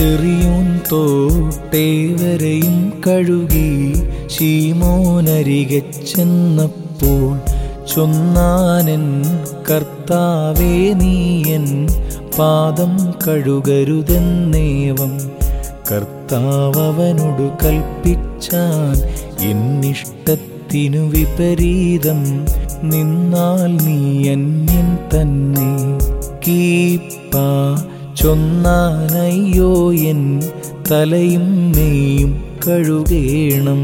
ചെറിയോൻ തോട്ടേവരെയും കഴുകി ശീമോനരികെ ചെന്നപ്പോൾ ചൊന്നാനൻ കർത്താവേ നീയൻ പാദം കഴുകരുതെന്നേവം കർത്താവനോടു കൽപ്പിച്ചാൻ എന്നിഷ്ടത്തിനു വിപരീതം നിന്നാൽ നീ അന്യൻ തന്നെ കീപ്പ ചൊന്നാനയ്യോ എൻ തലയും മെയ്യും കഴുകേണം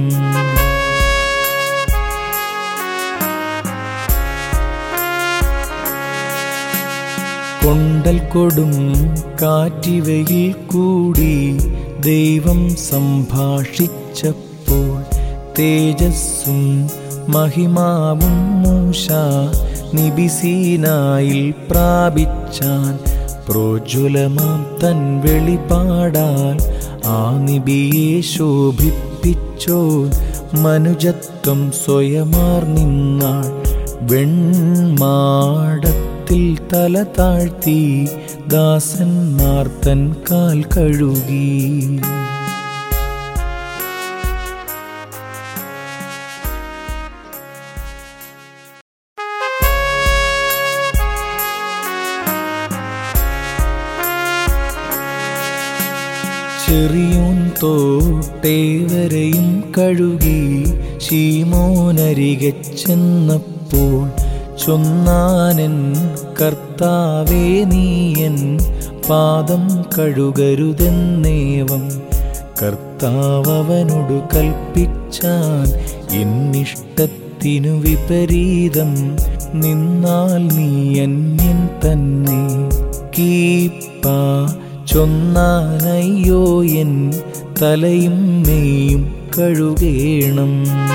കൊണ്ടൽ കൊടും കാറ്റിവയിൽ കൂടി ദൈവം സംഭാഷിച്ചപ്പോൾ തേജസ്സും മഹിമാവും മൂഷ നിബിസീനായിൽ പ്രാപിച്ചാൻ പ്രോജ്വലമാം തൻ വെളിപാടാൽ ആ നിബിയെ ശോഭിപ്പിച്ചോ മനുജത്വം സ്വയമാർ നിന്നാൾ വെൺമാടത്തിൽ തല താഴ്ത്തി ദാസന്മാർ തൻ കാൽ കഴുകി ചെറിയോൻ തോട്ടേവരെയും കഴുകി ശീമോനരികെ ചെന്നപ്പോൾ ചൊന്നാനൻ കർത്താവേ നീയൻ പാദം കഴുകരുതെന്നേവം കർത്താവനോടു കൽപ്പിച്ചാൻ എന്നിഷ്ടത്തിനു വിപരീതം നിന്നാൽ നീ അന്യൻ തന്നെ കീപ്പ ചൊന്നാനയ്യോ എൻ തലയും മെയ്യും കഴുകേണം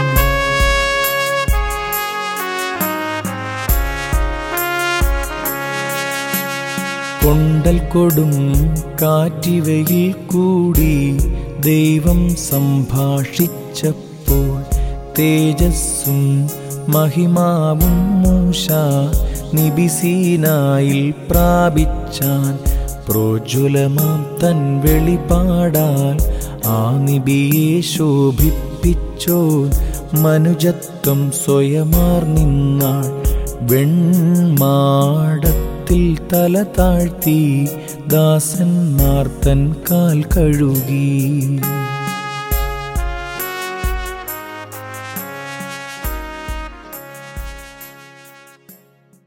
കൊണ്ടൽ കൊടും കാറ്റിവയിൽ കൂടി ദൈവം സംഭാഷിച്ചപ്പോൾ തേജസ്സും മഹിമാവും മൂഷ നിബിസീനായിൽ പ്രാപിച്ചാൻ പ്രോജ്വലമാം തൻ വെളിപാടാൽ ആ നിബിയെ ശോഭിപ്പിച്ചോ മനുജത്വം സ്വയമാർ നിന്നാൾ വെൺമാടത്തിൽ തല താഴ്ത്തി ദാസന്മാർ തൻ കാൽ കഴുകി